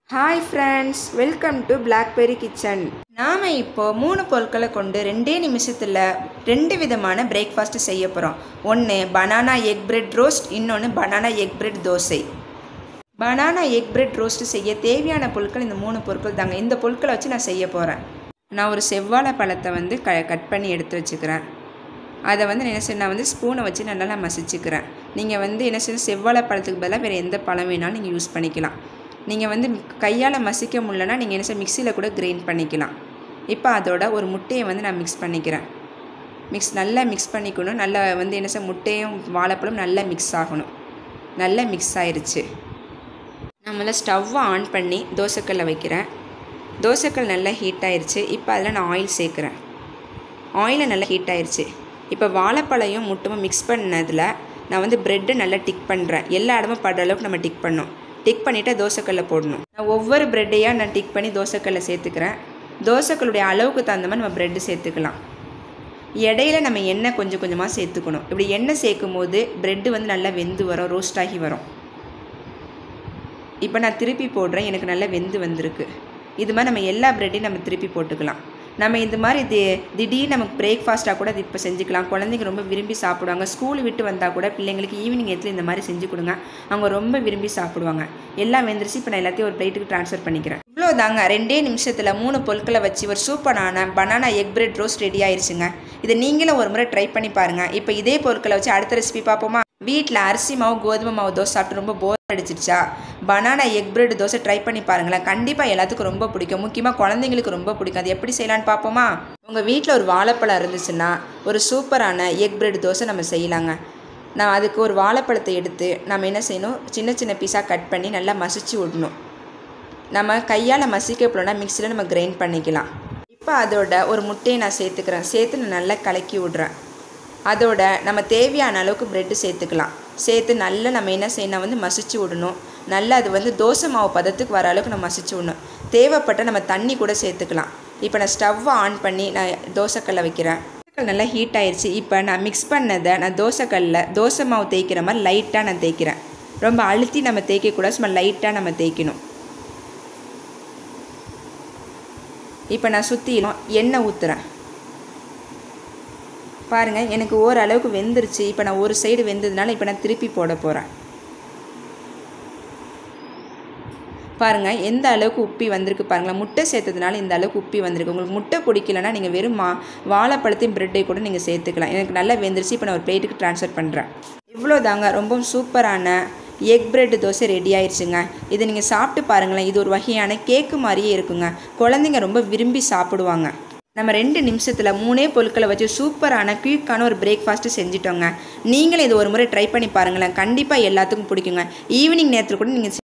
hi friends welcome to blackberry kitchen நாம் இப்போ மூணு பொருட்களை கொண்டு ரெண்டே நிமிஷத்தில் ரெண்டு விதமான பிரேக்ஃபாஸ்ட் செய்ய போகிறோம் ஒன்று பனானா எக் பிரெட் ரோஸ்ட் இன்னொன்று banana egg bread dosa banana egg bread roast செய்ய தேவையான பொருட்கள் இந்த மூணு பொருட்கள் தாங்க இந்த பொருட்களை வச்சு நான் செய்ய போகிறேன் நான் ஒரு செவ்வாழை பழத்தை வந்து க கட் பண்ணி எடுத்து வச்சுக்கிறேன் அதை வந்து என்ன செய்ய நான் வந்து ஸ்பூனை வச்சு நல்லா நான் மசிச்சுக்கிறேன் நீங்கள் வந்து என்ன செய்ய செவ்வாழை பழத்துக்கு பதிலாக வேறு எந்த பழம் வேணாலும் நீங்கள் யூஸ் பண்ணிக்கலாம் நீங்கள் வந்து கையால் மசிக்க முடியலன்னா நீங்கள் என்ன செய்ய மிக்சியில் கூட கிரைண்ட் பண்ணிக்கலாம் இப்போ அதோட ஒரு முட்டையை வந்து நான் மிக்ஸ் பண்ணிக்கிறேன் மிக்ஸ் நல்லா மிக்ஸ் பண்ணிக்கணும் நல்லா வந்து என்ன செய்ய முட்டையும் வாழைப்பழம் நல்லா மிக்ஸ் ஆகணும் நல்லா மிக்ஸ் ஆயிருச்சு நம்மள ஸ்டவ்வை ஆன் பண்ணி தோசைக்கல்லை வைக்கிறேன் தோசைக்கல் நல்லா ஹீட் ஆயிருச்சு இப்போ அதில் நான் ஆயில் சேர்க்குறேன் ஆயிலை நல்லா ஹீட் ஆயிருச்சு இப்போ வாழைப்பழையும் முட்டும் மிக்ஸ் பண்ணதில் நான் வந்து ப்ரெட்டை நல்லா டிக் பண்ணுறேன் எல்லா இடமும் படுற அளவுக்கு நம்ம டிக் பண்ணணும் டிக் பண்ணிவிட்டு தோசைக்கல்ல போடணும் நான் ஒவ்வொரு ப்ரெட்டையாக நான் டிக் பண்ணி தோசைக்கல்ல சேர்த்துக்கிறேன் தோசைக்கல்லுடைய அளவுக்கு தகுந்த மாதிரி நம்ம ப்ரெட்டு சேர்த்துக்கலாம் இடையில நம்ம எண்ணெய் கொஞ்சம் கொஞ்சமாக சேர்த்துக்கணும் இப்படி எண்ணெய் சேர்க்கும் போது ப்ரெட்டு வந்து நல்லா வெந்து வரும் ரோஸ்ட் ஆகி வரும் இப்போ நான் திருப்பி போடுறேன் எனக்கு நல்லா வெந்து வந்திருக்கு இது மாதிரி நம்ம எல்லா ப்ரெட்டையும் நம்ம திருப்பி போட்டுக்கலாம் நம்ம இந்த மாதிரி தி திடீர்னு நமக்கு பிரேக்ஃபாஸ்ட்டாக கூட இது இப்போ செஞ்சுக்கலாம் குழந்தைங்க ரொம்ப விரும்பி சாப்பிடுவாங்க ஸ்கூல் விட்டு வந்தால் கூட பிள்ளைங்களுக்கு ஈவினிங் நேரத்தில் இந்த மாதிரி செஞ்சு கொடுங்க அவங்க ரொம்ப விரும்பி சாப்பிடுவாங்க எல்லாம் வெந்துருச்சு இப்போ நான் எல்லாத்தையும் ஒரு பிளேட்டுக்கு ட்ரான்ஸ்ஃபர் பண்ணிக்கிறேன் இவ்வளோ தாங்க ரெண்டே நிமிஷத்தில் மூணு பொருட்களை வச்சு ஒரு சூப்பரான banana egg bread roast ready ஆயிருச்சுங்க இதை நீங்களும் ஒரு முறை ட்ரை பண்ணி பாருங்கள் இப்போ இதே பொருட்களை வச்சு அடுத்த ரெசிபி பார்ப்போமா வீட்டில் அரிசி மாவு கோதுமை மாவு தோசை சாப்பிட்டு ரொம்ப போர் அடிச்சிருச்சா banana egg bread dosa try பண்ணி பாருங்களேன் கண்டிப்பாக எல்லாத்துக்கும் ரொம்ப பிடிக்கும் முக்கியமாக குழந்தைங்களுக்கு ரொம்ப பிடிக்கும் அது எப்படி செய்யலான்னு பார்ப்போமா உங்கள் வீட்டில் ஒரு வாழைப்பழம் இருந்துச்சுன்னா ஒரு சூப்பரான எக் பிரெட் தோசை நம்ம செய்யலாங்க நான் அதுக்கு ஒரு வாழைப்பழத்தை எடுத்து நம்ம என்ன செய்யணும் சின்ன சின்ன பீஸாக கட் பண்ணி நல்லா மசிச்சு விடணும் நம்ம கையால் மசிக்க போலனா மிக்சியில் நம்ம கிரைண்ட் பண்ணிக்கலாம் இப்போ அதோட ஒரு முட்டையை நான் சேர்த்துக்கிறேன் சேர்த்து நான் நல்லா கலக்கி விட்றேன் அதோட நம்ம தேவையான அளவுக்கு ப்ரெட்டு சேர்த்துக்கலாம் சேர்த்து நல்லா நம்ம என்ன செய்யணும் வந்து மசிச்சு விடணும் நல்லா அது வந்து தோசை மாவு பதத்துக்கு வர அளவுக்கு நம்ம மசிச்சு விடணும் தேவைப்பட்ட நம்ம தண்ணி கூட சேர்த்துக்கலாம் இப்போ நான் ஸ்டவ்வை ஆன் பண்ணி நான் தோசைக்கல்லை வைக்கிறேன் தோசைக்கல் நல்லா ஹீட் ஆயிடுச்சு இப்போ நான் மிக்ஸ் பண்ணதை நான் தோசைக்கல்லில் தோசை மாவு தேய்க்கிற மாதிரி லைட்டாக நான் தேய்க்கிறேன் ரொம்ப அழுத்தி நம்ம தேய்க்கக்கூடாது சும்மா லைட்டாக நம்ம தேய்க்கணும் இப்போ நான் சுற்றிலும் எண்ணெய் ஊற்றுறேன் பாருங்கள் எனக்கு ஓரளவுக்கு வெந்துருச்சு இப்போ நான் ஒரு சைடு வெந்ததுனால இப்போ நான் திருப்பி போட போகிறேன் பாருங்கள் எந்த அளவுக்கு உப்பி வந்திருக்கு பாருங்களேன் முட்டை சேர்த்ததுனால இந்த அளவுக்கு உப்பி வந்திருக்கு உங்களுக்கு முட்டை பிடிக்கலன்னா நீங்கள் வெறும் மா வாழைப்பழத்தையும் ப்ரெட்டையும் கூட நீங்கள் சேர்த்துக்கலாம் எனக்கு நல்லா வெந்துருச்சு இப்போ நான் ஒரு பிளேட்டுக்கு ட்ரான்ஸ்ஃபர் பண்ணுறேன் இவ்வளோ தாங்க ரொம்ப சூப்பரான எக் பிரெட் தோசை ரெடி ஆயிடுச்சுங்க இதை நீங்கள் சாப்பிட்டு பாருங்களேன் இது ஒரு வகையான கேக்கு மாதிரியே இருக்குங்க குழந்தைங்க ரொம்ப விரும்பி சாப்பிடுவாங்க நம்ம ரெண்டு நிமிஷத்தில் மூணே பொருட்களை வச்சு சூப்பரான குயிக்கான ஒரு பிரேக்ஃபாஸ்ட்டு செஞ்சிட்டோங்க நீங்களும் இது ஒரு முறை ட்ரை பண்ணி பாருங்களேன் கண்டிப்பாக எல்லாத்துக்கும் பிடிக்குங்க ஈவினிங் நேரத்தில் கூட நீங்கள்